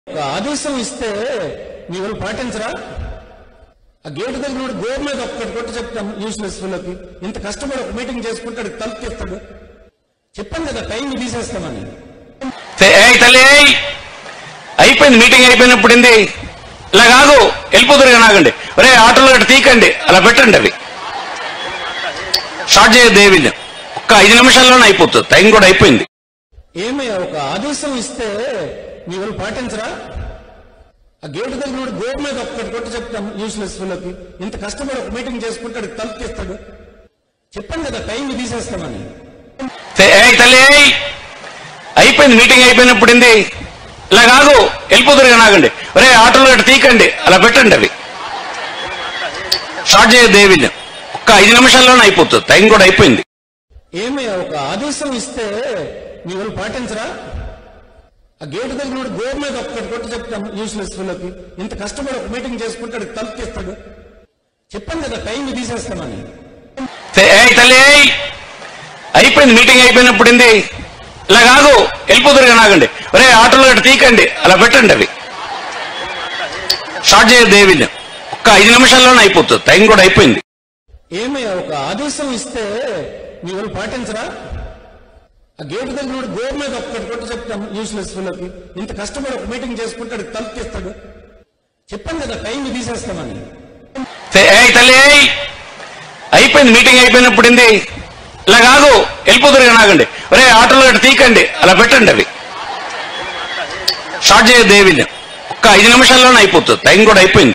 ఒక ఆదేశం ఇస్తే మీ వాళ్ళు పాటించరా ఆ గేటు దగ్గర నుండి గోర్ మీద ఒక్కటి కొట్టి చెప్తాం యూస్లెస్ ఫీల్డ్కి ఇంత కష్టపడి ఒక మీటింగ్ చేసుకుంటాడు తలుపు తీస్తాడు చెప్పాను కదా టైం తీసేస్తామని తే- ఏయ్ తల్లి ఏయ్! అయిపోయింది మీటింగ్ అయిపోయినప్పుడు ఏంది ఇలా కాదు వెళ్ళిపోతురు నాగండి ఒరే ఆటోలో ఇటు తీకండి అలా పెట్టండి అవి స్టార్ట్ చేయదు దేవిని ఒక్క ఐదు నిమిషాల్లోనే అయిపోతుంది టైం కూడా అయిపోయింది ఏమయ్యా ఒక ఆదేశం ఇస్తే మీ వాళ్ళు పాటించరా ఆ గేటు దగ్గర నుండి గోర్ మీద ఒక్కటి కొట్టి చెప్తాం యూస్లెస్ ఫీల్డ్కి ఇంత కష్టపడి ఒక మీటింగ్ చేసుకుంటాడు తలుపు తీస్తాడు చెప్పాను కదా టైం తీసేస్తామని తే- ఏయ్ తల్లి ఏయ్! అయిపోయింది మీటింగ్ అయిపోయినప్పుడు ఏంది ఇలా కాదు వెళ్ళిపోతురు నాగండి ఒరే ఆటోలో ఇటు తీకండి అలా పెట్టండి అవి స్టార్ట్ చేయదు దేవిని ఒక్క ఐదు నిమిషాల్లోనే అయిపోతుంది టైం కూడా అయిపోయింది ఏమయ్యా ఒక ఆదేశం ఇస్తే మీ వాళ్ళు పాటించరా ఆ గేటు దగ్గర నుండి గోర్ మీద ఒక్కటి కొట్టి చెప్తాం యూస్లెస్ ఫీల్డ్కి ఇంత కష్టపడి ఒక మీటింగ్ చేసుకుంటాడు తలుపు తీస్తాడు చెప్పాను కదా టైం తీసేస్తామని తే- ఏయ్ తల్లి ఏయ్! అయిపోయింది మీటింగ్ అయిపోయినప్పుడు ఏంది ఇలా కాదు వెళ్ళిపోతురు నాగండి ఒరే ఆటోలో ఇటు తీకండి అలా పెట్టండి అవి స్టార్ట్ చేయదు దేవిని ఒక్క ఐదు నిమిషాల్లోనే అయిపోతుంది టైం కూడా అయిపోయింది ఏమయ్యా ఒక ఆదేశం ఇస్తే మీ వాళ్ళు పాటించరా ఆ గేటు దగ్గర నుండి గోర్ మీద ఒక్కటి కొట్టి చెప్తాం యూస్లెస్ ఫీల్డ్కి ఇంత కష్టపడి ఒక మీటింగ్ చేసుకుంటాడు తలుపు తీస్తాడు చెప్పాను కదా టైం తీసేస్తామని తే- ఏయ్ తల్లి ఏయ్! అయిపోయింది మీటింగ్ అయిపోయినప్పుడు ఏంది ఇలా కాదు వెళ్ళిపోతురు నాగండి ఒరే ఆటోలో ఇటు తీకండి అలా పెట్టండి అవి స్టార్ట్ చేయదు దేవిని ఒక్క ఐదు నిమిషాల్లోనే అయిపోతుంది టైం కూడా అయిపోయింది